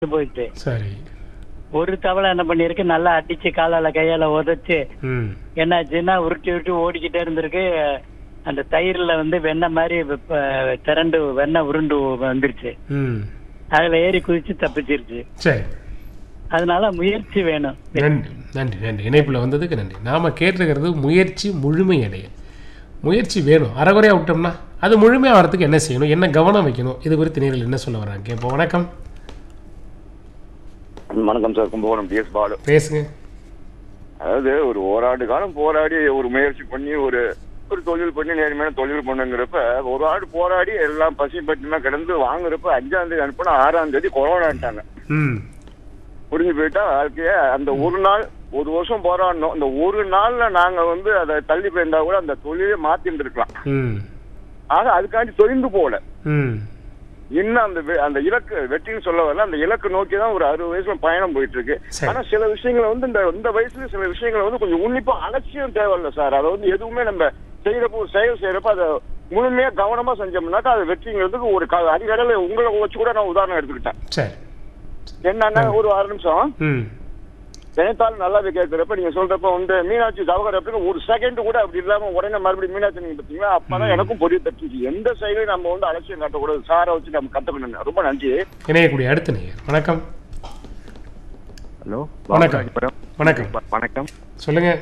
போயிட்டு சரி ஒரு தவளை என்ன பண்ணிருக்கு நல்லா அடிச்சு காலால கையால உதைச்சு ம் என்னாச்சுன்னா உருட்டி உருட்டி ஓடிக்கிட்டே இருந்திருக்கு அந்த தயிர்ல வந்து வெண்ணெய் மாதிரி இப்ப திரண்டு வெண்ணெய் உருண்டு வந்துருச்சு ம் அதுல ஏறி குதிச்சு தப்பிச்சிருச்சு சரி அதனால முயற்சி வேணும் நன்றி நன்றி நன்றி இணைப்பில் வந்ததுக்கு நன்றி நாம் கேட்டிருக்கிறது முயற்சி முழுமையடைய முயற்சி வேணும் அறகுறையாக விட்டோம்னா அது முழுமையாக வரதுக்கு என்ன செய்யணும் என்ன கவனம் வைக்கணும் இது குறித்து நேரில் என்ன சொல்ல வராங்க கேட்போம் வணக்கம் வணக்கம் சார் கும்பகோணம் பிஎஸ் பாலு பேசுங்க அதாவது ஒரு ஓராண்டு காலம் போராடி ஒரு முயற்சி பண்ணி ஒரு ஒரு தொழில் பண்ணி நேர்மையான தொழில் பண்ணுங்கிறப்ப ஒரு ஆடு போராடி எல்லாம் பசி பட்டினா கிடந்து வாங்குறப்ப அஞ்சாம் தேதி அனுப்பினா ஆறாம் தேதி கொரோனான்ட்டாங்க ம் புரிஞ்சு போயிட்டா வாழ்க்கைய அந்த ஒரு நாள் ஒரு வருஷம் போராடணும் இந்த ஒரு நாள்ல நாங்க வந்து அதை தள்ளி போயிருந்தா கூட அந்த தொழிலே மாத்திட்டு இருக்கலாம் ம் ஆக அதுக்காண்டி தொய்ந்து போகல ம் இன்னும் அந்த வெ- அந்த இலக்கு வெற்றின்னு சொல்ல வரல அந்த இலக்கு நோக்கி தான் ஒரு அறுபது வயசுல பயணம் போயிட்டு இருக்கு சரி. ஆனா சில விஷயங்களை வந்து இந்த இந்த வயசுல சில விஷயங்களை வந்து கொஞ்சம் உன்னிப்பா அலட்சியம் தேவையில்ல சார் அதை வந்து எதுவுமே நம்ம செய்யறப்போ ஒரு செயல் செய்யறப்ப அதை முழுமையா கவனமா செஞ்சோம்னாக்கா அது வெற்றிங்கிறதுக்கு ஒரு க- அடிக்கடல உங்களை வச்சு கூட நான் உதாரணம் எடுத்துக்கிட்டேன் சரி என்னன்னா ஒரு ஆறு நிமிஷம் ம் நினைத்தாலும் நல்லாவே கேட்கிறப்ப நீங்க சொல்றப்ப வந்து மீனாட்சி தவகர் அப்படின்னு ஒரு செகண்ட் கூட அப்படி இல்லாம உடனே மறுபடியும் மீனாட்சி நீங்க பாத்தீங்களா அப்பதான் எனக்கும் பொரிய தட்டுச்சு எந்த செயலையும் நம்ம வந்து அலட்சியம் காட்டக்கூடாது சாரை வச்சு நம்ம கத்துக்கணும் ரொம்ப நன்றி இணையக்கூடிய அடுத்த நேயர் வணக்கம் ஹலோ வணக்கம். பாபுராஜபுரம். வணக்கம் வணக்கம் சொல்லுங்க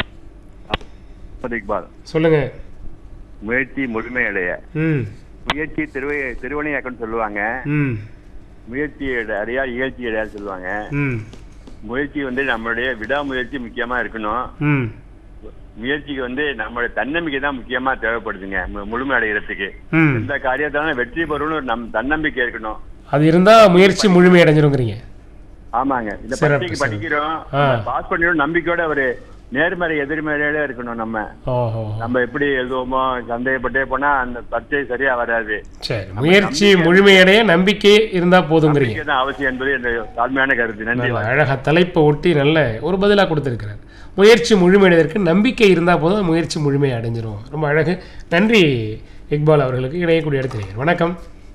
முகமது இக்பால் சொல்லுங்க முயற்சி முழுமையடைய ம் முயற்சி திருவை திருவணியாக்கன்னு சொல்லுவாங்க ம் முயற்சி அடையா இயற்சி அடையான்னு சொல்லுவாங்க ம் முயற்சி வந்து நம்மளுடைய விடாமுயற்சி முக்கியமா இருக்கணும் ம் முயற்சிக்கு வந்து நம்மளுடைய தன்னம்பிக்கை தான் முக்கியமா தேவைப்படுதுங்க மு- முழுமை அடைகிறதுக்கு ம் எந்த காரியத்தாலும் வெற்றி பெறணும் நம் தன்னம்பிக்கை இருக்கணும் அது இருந்தா முயற்சி முழுமை அடைஞ்சிருங்கிறீங்க ஆமாங்க இந்த சிறப்பு, பரீட்சைக்கு சிறப்பு. படிக்கிறோம் ஆ. பாஸ் பண்ணிடும் நம்பிக்கையோட ஒரு நேர்மறை எதிர்மறையோட இருக்கணும் நம்ம ஓஹோ நம்ம எப்படி எழுதுவோமோ சந்தேகப்பட்டே போனா அந்த பரீட்சை சரியா வராது சரி முயற்சி முழுமையடைய நம்பிக்கை இருந்தா போதுங்கிறீங்க நம்பிக்கை தான் அவசியம் என்பது என்னுடைய தாழ்மையான கருத்து நன்றி நல்ல அழகா தலைப்பை ஒட்டி நல்ல ஒரு பதிலா கொடுத்திருக்கிறார் முயற்சி முழுமையடைவதற்கு நம்பிக்கை இருந்தா போதும் முயற்சி முழுமை அடைஞ்சிரும் ரொம்ப அழகு நன்றி இக்பால் அவர்களுக்கு இணையக்கூடிய இடத்துல வணக்கம்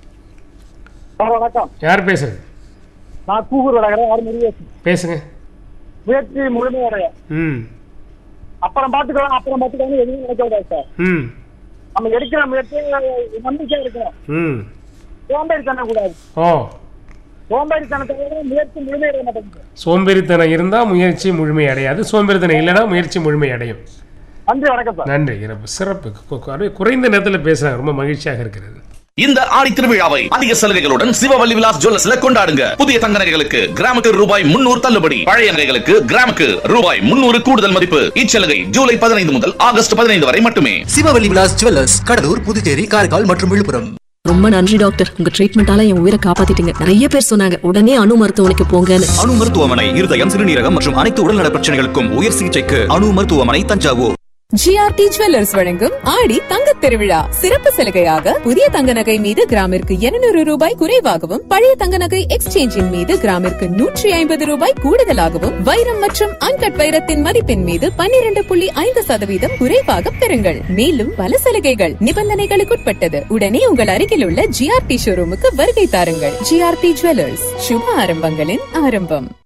வணக்கம் யார் பேசுறது நான் கூகூர் வடகரை ஆறு முருகேசன் பேசுங்க முயற்சி முழுமையடைய ம் அப்புறம் பாத்துக்கலாம் அப்புறம் பாத்துக்கலாம் எதுவும் நினைக்க கூடாது சார் ம் நம்ம எடுக்கிற முயற்சி நம்பிக்கையா இருக்கணும் ம் சோம்பேறித்தனம் கூடாது ஓ சோம்பேறித்தனத்தை விட முயற்சி முழுமையடைய மாட்டேங்குது சோம்பேறித்தனம் இருந்தா முயற்சி முழுமை அடையாது சோம்பேறித்தனம் இல்லைன்னா முயற்சி முழுமை அடையும் நன்றி வணக்கம் சார் நன்றி சிறப்பு சிறப்பு கு- கு- அப்படியே குறைந்த நேரத்தில் பேசுறாங்க ரொம்ப மகிழ்ச்சியாக இருக்கிறது இந்த ஆடி திருவிழாவை அதிக சலுகைகளுடன் சிவவல்லி விலாஸ் ஜுவல்லர்ஸ்ல கொண்டாடுங்க புதிய தங்க நகைகளுக்கு கிராமுக்கு ரூபாய் முன்னூறு தள்ளுபடி பழைய நகைகளுக்கு கிராமுக்கு ரூபாய் முன்னூறு கூடுதல் மதிப்பு இச்சலுகை ஜூலை பதினைந்து முதல் ஆகஸ்ட் பதினைந்து வரை மட்டுமே சிவவல்லி விலாஸ் ஜுவல்லர்ஸ் கடலூர் புதுச்சேரி காரைக்கால் மற்றும் விழுப்புரம் ரொம்ப நன்றி டாக்டர் உங்க ட்ரீட்மெண்டால என் உயிரை காப்பாத்திட்டீங்க நிறைய பேர் சொன்னாங்க உடனே அணு மருத்துவமனைக்கு போங்கன்னு அணு மருத்துவமனை இருதயம் சிறுநீரகம் மற்றும் அனைத்து உடல்நல பிரச்சனைகளுக்கும் உயர் சிகிச்சைக்கு அணு மருத்துவமனை தஞ்சாவூர் ஜிஆர்டி ஜுவல்லர்ஸ் வழங்கும் ஆடி தங்கத் திருவிழா சிறப்பு சலுகையாக புதிய தங்க நகை மீது கிராமிற்கு 200 ரூபாய் குறைவாகவும் பழைய தங்க நகை எக்ஸ்சேஞ்சின் மீது கிராமிற்கு நூற்றி ஐம்பது ரூபாய் கூடுதலாகவும் வைரம் மற்றும் அன்கட் வைரத்தின் மதிப்பின் மீது 12.5% புள்ளி ஐந்து சதவீதம் குறைவாக பெறுங்கள் மேலும் பல சலுகைகள் நிபந்தனைகளுக்குட்பட்டது உடனே உங்கள் அருகில் உள்ள ஜிஆர்டி ஷோரூமுக்கு வருகை தாருங்கள் ஜிஆர்டி ஜுவல்லர்ஸ் சுப ஆரம்பங்களின் ஆரம்பம்